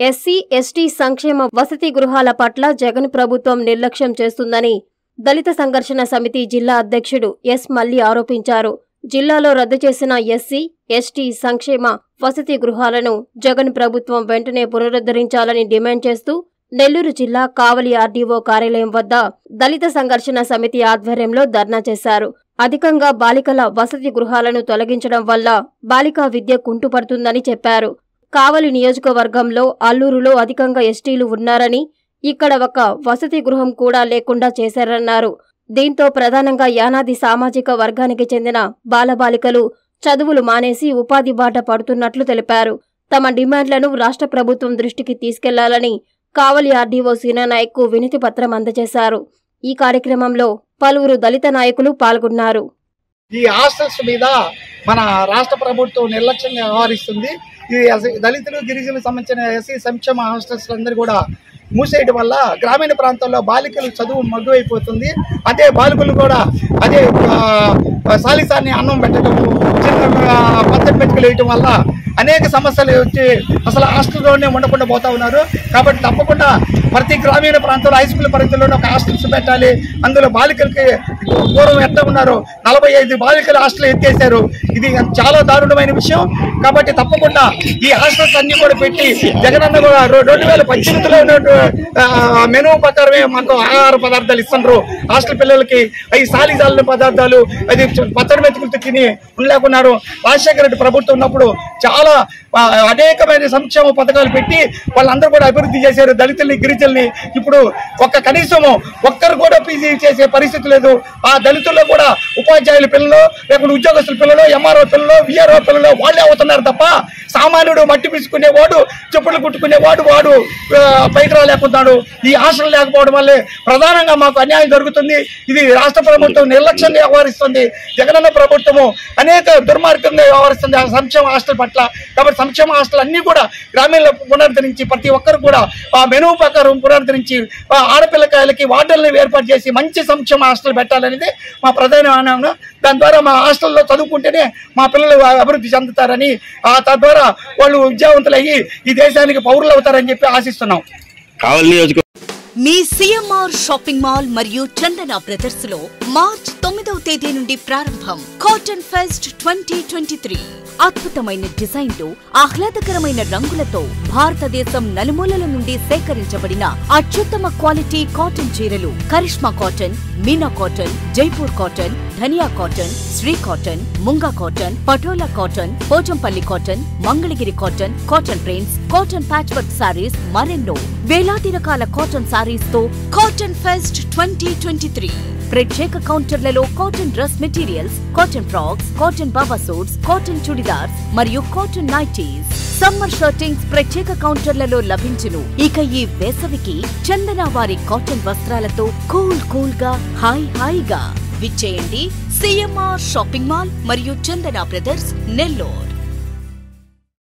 SC ST సంక్షేమ వసతి గృహాల పట్ల జగన్ ప్రభుత్వం నిర్లక్ష్యం చేస్తుందని దళిత సంఘర్షణ సమితి జిల్లా అధ్యక్షుడు ఎస్ మల్లి ఆరోపించారు జిల్లాలో రద్దు చేసిన ఎస్సీ ఎస్టీ సంక్షేమ వసతి గృహాలను జగన్ ప్రభుత్వం వెంటనే పునరుద్ధరించాలని డిమాండ్ చేస్తూ నెల్లూరు జిల్లా కావలి ఆర్డీఓ కార్యాలయం వద్ద దళిత సంఘర్షణ సమితి ఆధ్వర్యంలో ధర్నా చేశారు అధికంగా బాలికల వసతి గృహాలను తొలగించడం వల్ల బాలికా విద్య కుంటుపడుతుందని చెప్పారు కావలి నియోజకవర్గంలో అల్లూరులో అధికంగా ఎస్టీలు ఉన్నారని ఇక్కడ ఒక వసతి గృహం కూడా లేకుండా చేశారన్నారు దీంతో ప్రధానంగా యానాది సామాజిక వర్గానికి చెందిన బాలబాలికలు చదువులు మానేసి ఉపాధి బాట పడుతున్నట్లు తెలిపారు తమ డిమాండ్లను రాష్ట్ర ప్రభుత్వం దృష్టికి తీసుకెళ్లాలని కావలి ఆర్డీఓ సీనానాయక్కు వినతి పత్రం అందజేశారు ఈ కార్యక్రమంలో పలువురు దళిత నాయకులు పాల్గొన్నారు ఈ హాస్టల్స్ మీద మన రాష్ట్ర ప్రభుత్వం నిర్లక్ష్యంగా వ్యవహరిస్తుంది ఈ ఎస్- దళితులు గిరిజనులకు సంబంధించిన ఎస్సీ సంక్షేమ హాస్టల్స్ అందరూ కూడా మూసేయడం వల్ల గ్రామీణ ప్రాంతాల్లో బాలికలు చదువు మగ్గువైపోతుంది అదే బాలికలు కూడా అదే ఆ, సాలిసాన్ని అన్నం పెట్టడం చిన్న ఆ, పచ్చడి మెతుకులు వేయటం వల్ల అనేక సమస్యలు వచ్చి అసలు హాస్టల్లోనే ఉండకుండా పోతా ఉన్నారు కాబట్టి తప్పకుండా ప్రతి గ్రామీణ ప్రాంతంలో హై స్కూల్ పరిధిలోనే ఒక హాస్టల్స్ పెట్టాలి అందులో బాలికలకి పూర్వం ఎట్లా ఉన్నారు నలభై ఐదు బాలికలు హాస్టల్ ఎత్తేసారు ఇది చాలా దారుణమైన విషయం కాబట్టి తప్పకుండా ఈ హాస్టల్స్ అన్ని కూడా పెట్టి జగనన్న కూడా రో- రెండు వేల పద్దెనిమిదిలో ఉన్నట్టు, ఆ, మెనూ ప్రకారమే మాకు ఆహార పదార్థాలు ఇస్తున్నారు హాస్టల్ పిల్లలకి అవి సాలి జాలిన పదార్థాలు అది పచ్చడి మెతుకులతో తిని ఉండలేకున్నారు రాజశేఖర రెడ్డి ప్రభుత్వం ఉన్నప్పుడు చాలా ఆ, అనేకమైన సంక్షేమ పథకాలు పెట్టి వాళ్ళందరూ కూడా అభివృద్ధి చేశారు దళితుల్ని గిరిజనుల్ని ఇప్పుడు ఒక్క కనీసము ఒక్కరు కూడా పీజీ చేసే పరిస్థితి లేదు ఆ దళితుల్లో కూడా ఉపాధ్యాయుల పిల్లలు లేకుంటే ఉద్యోగస్తుల పిల్లలు ఎంఆర్ఓ పిల్లలు విఆర్ఓ పిల్లలు వాళ్ళే అవుతున్నారు తప్ప సామాన్యుడు మట్టి పిసుకునేవాడు చెప్పులు కుట్టుకునేవాడు వాడు ఆ, పైకి రాలేకున్నాడు ఈ ఆశలు లేకపోవడం వల్లే ప్రధానంగా మాకు అన్యాయం జరుగుతుంది ఇది రాష్ట్ర ప్రభుత్వం నిర్లక్ష్యంగా వ్యవహరిస్తుంది జగనన్న ప్రభుత్వము అనేక దుర్మార్గంగా వ్యవహరిస్తుంది ఆ సంక్షేమ హాస్టల్ పట్ల కాబట్టి సంక్షేమ హాస్టల్ అన్ని కూడా గ్రామీణ పునరుద్ధరించి ప్రతి ఒక్కరు కూడా ఆ మెనూ ప్రకారం పునరుద్ధరించి ఆ ఆడపిల్లకాయలకి వార్డులను ఏర్పాటు చేసి మంచి సంక్షేమ హాస్టల్ పెట్టాలనేది మా ప్రధాన ఆనందం దాని ద్వారా మా హాస్టల్లో చదువుకుంటేనే మా పిల్లలు అభివృద్ధి చెందుతారని ఆ తద్వారా వాళ్ళు విద్యావంతులు అయ్యి ఈ దేశానికి పౌరులు అవుతారని చెప్పి ఆశిస్తున్నాం కావలి నియోజక మీ సిఎంఆర్ షాపింగ్ మాల్ మరియు చందన బ్రదర్స్ లో మార్చ్ తొమ్మిదవ తేదీ నుండి ప్రారంభం cotton fest twenty twenty three అద్భుతమైన డిజైన్లు ఆహ్లాదకరమైన రంగులతో భారతదేశం నలుమూలల నుండి సేకరించబడిన అత్యుత్తమ క్వాలిటీ కాటన్ చీరలు Karishma cotton Meena cotton Jaipur cotton Dhaniya cotton Shri cotton Munga cotton Patola cotton Pochampally cotton Mangalagiri cotton cotton prints cotton patch work sarees మరెన్నో వేలాది రకాల కాటన్ సారీస్ తో cotton fest twenty twenty three ప్రత్యేక కౌంటర్లలో cotton dress materials cotton frocks cotton baba suits cotton churidars మరియు cotton nighties summer shirtings ప్రత్యేక కౌంటర్లలో లభించును ఇక ఈ వేసవికి చందన వారి కాటన్ వస్త్రాలతో కూల్ కూల్ గా హాయ్ హాయిగా విచ్చేయండి సిఎంఆర్ షాపింగ్ మాల్ మరియు చందన బ్రదర్స్ నెల్లూరు